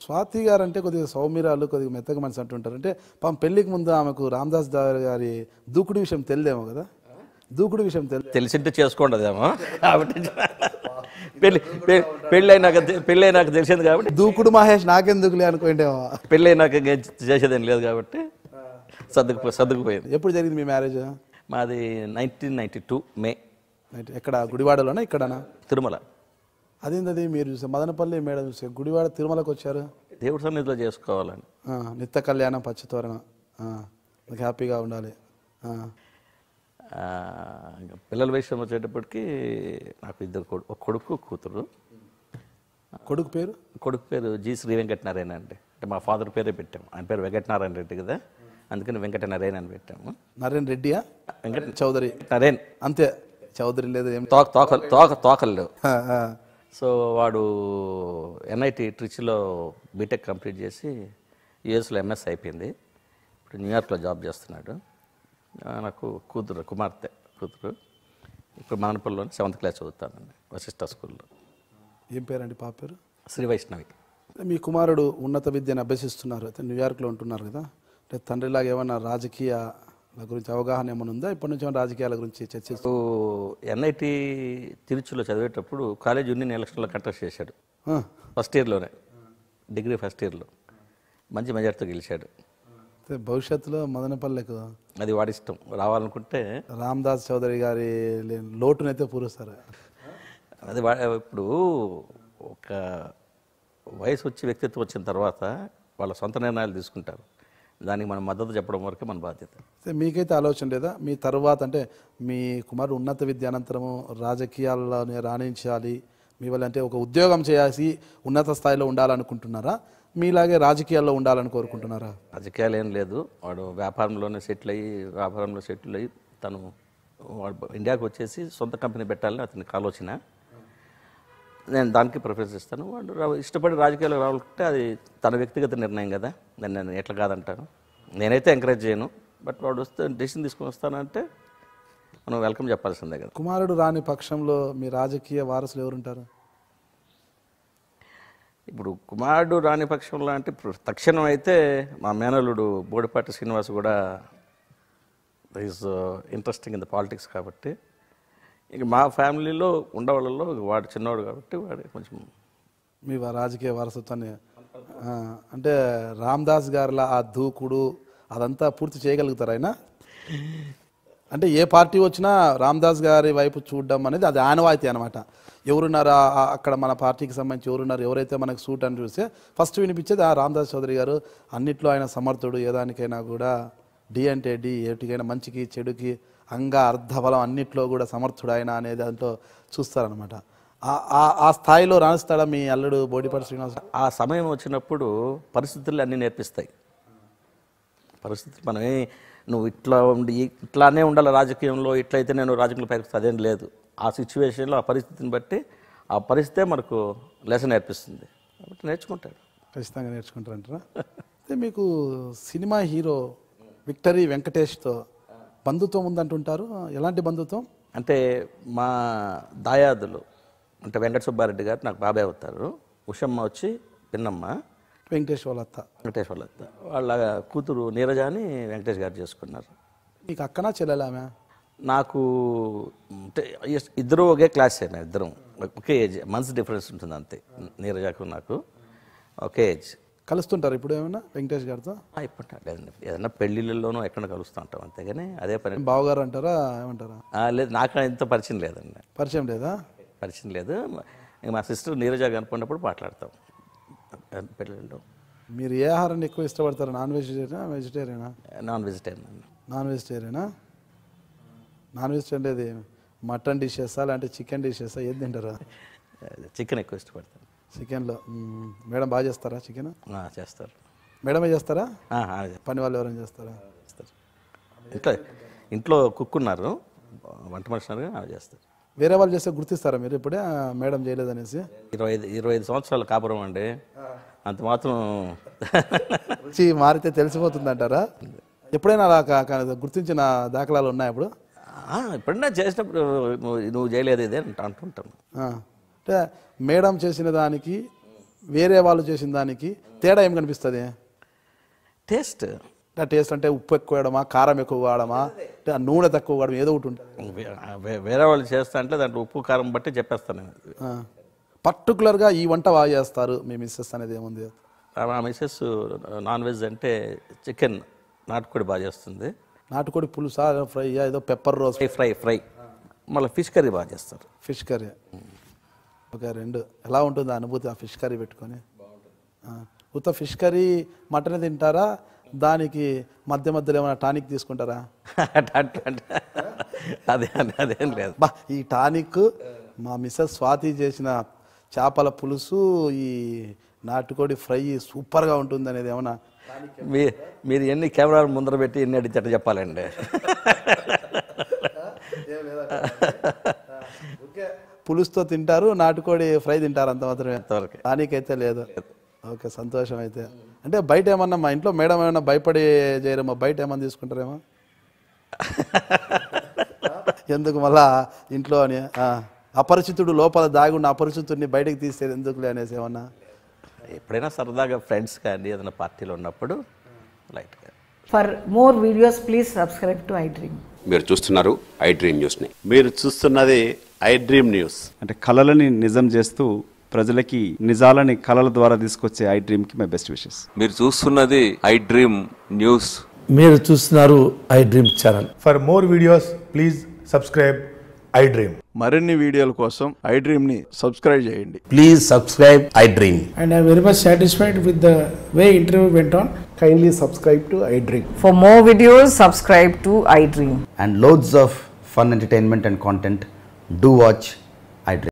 స్వాతి గారు అంటే కొద్దిగా సౌమ్యరాలు కొద్దిగా మెత్తగా మనిషి అంటుంటారు అంటే పాపం పెళ్లికి ముందు ఆమెకు రామదాస్ దాస్ గారి దూకుడు విషయం తెలిదేమో కదా దూకుడు విషయం తెలియదు తెలిసింటే చేసుకోండి అదేమో కాబట్టి పెళ్ళి పె- పెళ్ళి అయినాక తె- పెళ్ళి అయినాక తెలిసింది కాబట్టి దూకుడు మహేష్ నాకెందుకులే అనుకోండేమో పెళ్ళి అయినాక ఇంకేం చేసేదేం లేదు కాబట్టి సర్దుకు సర్దుకుపోయింది ఎప్పుడు జరిగింది మీ మ్యారేజ్ మాది నైన్టీన్ నైన్టీ టూ మే ఎక్కడ గుడివాడలోనా ఇక్కడనా తిరుమల అదేంది అది మీరు చూసే మదనపల్లి మేడం చూసే గుడివాడ తిరుమలకు వచ్చారు దేవుడి సన్నిధిలో చేసుకోవాలని ఆ, నిత్య కళ్యాణం పచ్చితోరణ ఆ, మీకు హ్యాపీగా ఉండాలి ఆ, ఆ, ఇంకా పిల్లల విషయం వచ్చేటప్పటికి నాకు ఇద్దరు కొడు ఒక కొడుకు ఒక కూతురు కొడుకు పేరు కొడుకు పేరు జి శ్రీ వెంకటనారాయణ అండి అంటే మా ఫాదర్ పేరే పెట్టాము ఆయన పేరు వెంకటనారాయణ రెడ్డి కదా అందుకని వెంకటనారాయణ అని పెట్టాము నరేన్ రెడ్డియా వెంకట చౌదరి నరేన్ అంతే చౌదరి లేదు ఏం తోక తోక తోక తోకలు లేవు ఆ, ఆ. సో వాడు ఎన్ఐటి ట్రిచ్లో బీటెక్ కంప్లీట్ చేసి యుఎస్లో ఎంఎస్ అయిపోయింది ఇప్పుడు న్యూయార్క్లో జాబ్ చేస్తున్నాడు ఆ, నాకు కూతురు కుమార్తె కూతురు ఇప్పుడు మానపల్లిలోని సెవెంత్ క్లాస్ చదువుతానండి వశిష్ట స్కూల్లో ఏం పేరండి పాప పేరు శ్రీ వైష్ణవి మీ కుమారుడు ఉన్నత విద్యను అభ్యసిస్తున్నారు అయితే న్యూయార్క్లో ఉంటున్నారు కదా అంటే తండ్రిలాగా ఏమన్నా రాజకీయాల గురించి అవగాహన ఏమైనా ఉందా ఇప్పటి నుంచి ఏమైనా రాజకీయాల గురించి చర్చిస్తూ ఎన్ఐటి తిరుచులో చదివేటప్పుడు కాలేజ్ యూనియన్ ఎలక్షన్లో కంటెస్ట్ చేశాడు ఆ, ఫస్ట్ ఇయర్లోనే డిగ్రీ ఫస్ట్ ఇయర్లో మంచి మెజార్టీతో గెలిచాడు అయితే భవిష్యత్తులో మదనపల్లెకు అది వాడి ఇష్టం రావాలనుకుంటే రామదాస్ చౌదరి గారి లేని లోటునైతే పూరుస్తారు అది వా- ఇప్పుడు ఒక వయసు వచ్చి వ్యక్తిత్వం వచ్చిన తర్వాత వాళ్ళ సొంత నిర్ణయాలు తీసుకుంటారు దానికి మనం మద్దతు చెప్పడం వరకే మన బాధ్యత అయితే మీకైతే ఆలోచన లేదా మీ తర్వాత అంటే మీ కుమారుడు ఉన్నత విద్య అనంతరము రాజకీయాల్లోనే రాణించాలి మీ వల్ల అంటే ఒక ఉద్యోగం చేయాల్సి ఉన్నత స్థాయిలో ఉండాలనుకుంటున్నారా మీలాగే రాజకీయాల్లో ఉండాలని కోరుకుంటున్నారా రాజకీయాలు ఏం లేదు వాడు వ్యాపారంలోనే సెటిల్ అయ్యి వ్యాపారంలో సెటిల్ అయ్యి తను వాడు ఇండియాకి వచ్చేసి సొంత కంపెనీ పెట్టాలని అతనికి ఆలోచన నేను దానికి ప్రిఫరెన్స్ ఇస్తాను వాడు రా- ఇష్టపడి రాజకీయాలు రావాలంటే అది తన వ్యక్తిగత నిర్ణయం కదా నేను నేను ఎట్లా కాదంటాను నేనైతే ఎంకరేజ్ చేయను బట్ వాడు వస్తే డెసిషన్ తీసుకొని వస్తానంటే మనం వెల్కమ్ చెప్పాల్సిందే కదా కుమారుడు రాని పక్షంలో మీ రాజకీయ వారసులు ఎవరుంటారు ఇప్పుడు కుమారుడు రాని పక్షంలో అంటే ఇప్పుడు తక్షణం అయితే మా మేనల్లుడు బోడిపాటి శ్రీనివాస్ కూడా is interesting in the politics కాబట్టి ఇక మా ఫ్యామిలీలో ఉండవాళ్ళలో వాడు చిన్నవాడు కాబట్టి వాడు కొంచెం మీ వా- రాజకీయ వారసత్వాన్ని ఆ, అంటే రామ్దాస్ గారిలా ఆ దూకుడు అదంతా పూర్తి చేయగలుగుతారు ఆయన అంటే ఏ పార్టీ వచ్చినా రామ్దాస్ గారి వైపు చూడడం అనేది అది ఆనవాయితీ అనమాట ఎవరున్నారు ఆ- ఆ- అక్కడ మన పార్టీకి సంబంధించి ఎవరున్నారు ఎవరైతే మనకు సూట్ అని చూస్తే ఫస్ట్ వినిపించేది ఆ రామదాస్ చౌదరి గారు అన్నిట్లో ఆయన సమర్థుడు ఏ దానికైనా కూడా డి అంటే డి ఏటికైనా మంచికి చెడుకి అంగ అర్ధబలం అన్నిట్లో కూడా సమర్థుడు ఆయన అనేది దాంట్లో చూస్తారనమాట ఆ- ఆ- ఆ స్థాయిలో రాణిస్తాడా మీ అల్లుడు బోడిపాటి శ్రీనివాస ఆ సమయం వచ్చినప్పుడు పరిస్థితులు అన్నీ నేర్పిస్తాయి పరిస్థితులు మనమే నువ్వు ఇట్లా ఉండి ఇట్లానే ఉండాలి రాజకీయంలో ఇట్లయితే నేను రాజకీయంలో పైకి అదేం లేదు ఆ సిచ్యువేషన్లో ఆ పరిస్థితిని బట్టి ఆ పరిస్థితే మనకు లెసన్ నేర్పిస్తుంది కాబట్టి నేర్చుకుంటాడు ఖచ్చితంగా నేర్చుకుంటారంటారా అయితే మీకు సినిమా హీరో విక్టరీ వెంకటేష్తో బంధుత్వం ఉందంటుంటారు ఎలాంటి బంధుత్వం అంటే మా దాయాదులు అంటే వెంకట సుబ్బారెడ్డి గారు నాకు బాబాయ్ అవుతారు ఉషమ్మ వచ్చి పిన్నమ్మ వెంకటేష్ వాళ్ళ అత్త వెంకటేష్ వాళ్ళ అత్త. వాళ్ళ కూతురు నీరజాని వెంకటేష్ గారు చేసుకున్నారు మీకు అక్కనా చెల్లెలా ఆమె నాకు అంటే ఎస్- ఇద్దరు ఒకే క్లాస్ మేము ఇద్దరం ఒకే ఏజ్ మంత్స్ డిఫరెన్స్ ఉంటుంది అంతే నీరజాకు నాకు ఒకే ఏజ్ కలుస్తుంటారు ఇప్పుడు ఏమైనా వెంకటేష్ గారితో ఆ, ఇప్పుడు లేదండి ఏదైనా పెళ్ళిళ్ళలోనూ ఎక్కడ కలుస్తూ ఉంటాం అంతేగాని అదే పని బావగారు అంటారా ఏమంటారా ఆ, లేదు నాకు ఇంత పరిచయం లేదండి పరిచయం లేదా పరిచయం లేదు ఇంక మా సిస్టర్ నీరజ కనుక్కున్నప్పుడు మాట్లాడతాం పెళ్ళిళ్ళు మీరు ఏ ఆహారాన్ని ఎక్కువ ఇష్టపడతారు నాన్ వెజిటేరియనా వెజిటేరియనా నాన్ వెజిటేరియన్ అండి నాన్ వెజిటేరియనా నాన్ వెజిటేరియన్ లేదు మటన్ డిషెసా లేదంటే చికెన్ డిషెసా ఏది తింటారా చికెన్ ఎక్కువ ఇష్టపడతాను చికెన్లో మ్మ్. మేడం బాగా చేస్తారా చికెన్ ఆ, చేస్తారు మేడమే చేస్తారా ఆ, ఆ, పని వాళ్ళు ఎవరైనా చేస్తారా చేస్తారు ఇంట్లో ఇంట్లో కుక్ ఉన్నారు వంట మనిషి ఉన్నారు ఆమె చేస్తారు వేరే వాళ్ళు చేస్తే గుర్తిస్తారా మీరు ఇప్పుడే ఆ, మేడం చేయలేదనేసి ఇరవై ఐదు ఇరవై ఐదు సంవత్సరాల కాపురం అండి అంత మాత్రం రుచి మారితే తెలిసిపోతుంది అంటారా ఎప్పుడైనా అలా కా- కా- గుర్తించిన దాఖలాలు ఉన్నాయి ఇప్పుడు ఆ, ఎప్పుడన్నా చేసినప్పుడు నువ్వు నువ్వు చేయలేదు ఇదే అంట- అంటుంటాను ఆ. అంటే మేడం చేసిన దానికి వేరే వాళ్ళు చేసిన దానికి తేడా ఏం కనిపిస్తుంది టేస్ట్ అంటే టేస్ట్ అంటే ఉప్పు ఎక్కువ వేయడమా కారం ఎక్కువ వాడమా అంటే ఆ నూనె తక్కువ వాడడం ఏదో ఒకటి ఉంటుంది వే- వే- వేరే వాళ్ళు చేస్తా అంటే దాంట్లో ఉప్పు కారం బట్టి చెప్పేస్తాను నేను ఆ. పర్టికులర్గా ఈ వంట బాగా చేస్తారు మీ మిస్సెస్ అనేది ఏముంది మా మిసెస్ నాన్ వెజ్ అంటే చికెన్ నాటుకోడి బాగా చేస్తుంది నాటుకోడి పులుసా ఫ్రై ఏదో pepper roast fry fry fry మళ్ళీ ఫిష్ కర్రీ బాగా చేస్తారు ఫిష్ కర్రీ ఓకే రెండు ఎలా ఉంటుంది ఆ అనుభూతి ఆ ఫిష్ కర్రీ పెట్టుకొని ఆ. ఉత్త ఫిష్ కర్రీ మటన్ తింటారా దానికి మధ్య మధ్యలో ఏమైనా టానిక్ తీసుకుంటారా అట్లా అంటే అదే అదేం లేదు బా ఈ టానిక్ మా మిస్సెస్ స్వాతి చేసిన చేపల పులుసు ఈ నాటుకోడి ఫ్రై సూపర్గా ఉంటుంది అనేది ఏమన్నా మీ మీరు ఎన్ని కెమెరాలు ముందర పెట్టి ఎన్ని అడిగితే చెప్పాలండి పులుసుతో తింటారు నాటుకోడి ఫ్రై తింటారు అంత మాత్రమే అంతవరకే. టానిక్ అయితే లేదు ఓకే సంతోషం అయితే అంటే బయట ఏమన్నా మా ఇంట్లో మేడం ఏమన్నా భయపడి చేయరేమో బయట ఏమన్నా తీసుకుంటారేమో ఎందుకు మళ్ళా ఇంట్లో అని ఆ, అపరిచితుడు లోపల దాగి ఉన్న అపరిచితుడిని బయటకు తీసేది ఎందుకులే అనేసి ఏమన్నా ఎప్పుడైనా సరదాగా ఫ్రెండ్స్ కానీ ఏదైనా పార్టీలో ఉన్నప్పుడు లైట్గా For more videos, please subscribe to iDream. మీరు చూస్తున్నారు ఐ డ్రీమ్ న్యూస్ని మీరు చూస్తున్నది ఐ డ్రీమ్ న్యూస్ అంటే కళలని నిజం చేస్తూ ప్రజలకి నిజాలని కళల ద్వారా తీసుకొచ్చే ఐ డ్రీమ్కి మై బెస్ట్ విషెస్ మీరు చూస్తున్నది ఐ డ్రీమ్ న్యూస్ మీరు చూస్తున్నారు iDream channel For more videos, please subscribe iDream. మరిన్ని వీడియోల కోసం ఐ డ్రీమ్ని సబ్స్క్రైబ్ చేయండి please subscribe iDream And I'm very much satisfied with the way interview went on. Kindly subscribe to iDream. For more videos, subscribe to iDream. and loads of fun entertainment and content do watch